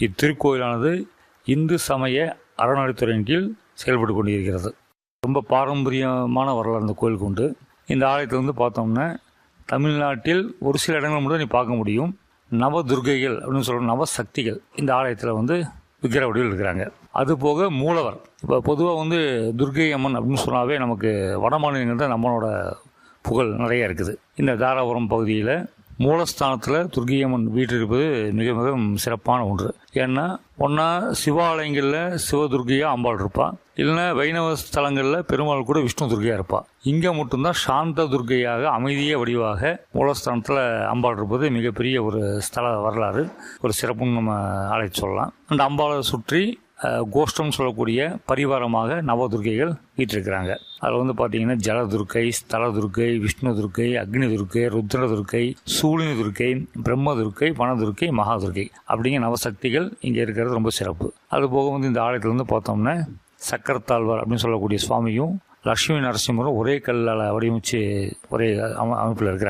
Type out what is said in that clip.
இத்திருக்கோயிலானது இந்து சமய அறநிலைத்துறையின் கீழ் செயல்பட்டு கொண்டிருக்கிறது ரொம்ப பாரம்பரியமான வரலாறு இந்த கோயிலுக்கு உண்டு இந்த ஆலயத்தில் வந்து பார்த்தோம்னா தமிழ்நாட்டில் ஒரு சில இடங்கள் மட்டும் நீ பார்க்க முடியும் நவ துர்க்கைகள் அப்படின்னு சொல்கிற நவ சக்திகள் இந்த ஆலயத்தில் வந்து விக்கிர வடிவில் இருக்கிறாங்க அது போக மூலவர் இப்போ பொதுவாக வந்து துர்க்கை அம்மன் அப்படின்னு சொன்னாவே நமக்கு வட மாநிலங்கள் தான் நம்மளோட புகழ் நிறைய இருக்குது இந்த தாராபுரம் பகுதியில் மூலஸ்தானத்தில் துர்க்கை அம்மன் வீட்டு இருப்பது மிக மிக சிறப்பான ஒன்று ஏன்னா ஒன்றா சிவாலயங்களில் சிவதுர்க்கையா அம்பாள் இருப்பா இல்லைன்னா வைணவ ஸ்தலங்களில் பெருமாள் கூட விஷ்ணு துர்க்கையா இருப்பா இங்கே மட்டும்தான் சாந்த துர்க்கையாக அமைதிய வடிவாக மூலஸ்தானத்தில் அம்பாள் இருப்பது மிகப்பெரிய ஒரு ஸ்தல வரலாறு ஒரு சிறப்புன்னு நம்ம அழைத்து சொல்லலாம் அந்த அம்பாளை சுற்றி அஹ், கோஷ்டம் சொல்லக்கூடிய பரிவாரமாக நவதுர்க்கைகள் வீற்றிருக்கிறாங்க அதில் வந்து பார்த்தீங்கன்னா ஜலதுர்க்கை ஸ்தல துர்க்கை விஷ்ணு துர்க்கை அக்னி துர்க்கை ருத்ர துர்க்கை சூழினி துர்க்கை பிரம்ம துர்க்கை வனதுர்க்கை மகாதுர்க்கை அப்படிங்கிற நவசக்திகள் இங்கே இருக்கிறது ரொம்ப சிறப்பு அது போக வந்து இந்த ஆலயத்தில் வந்து பார்த்தோம்னா சக்கரத்தாழ்வார் அப்படின்னு சொல்லக்கூடிய சுவாமியும் லட்சுமி நரசிம்மரும் ஒரே கல்லால் வடிவமைச்சு ஒரே அம அமைப்பில் இருக்கிறாங்க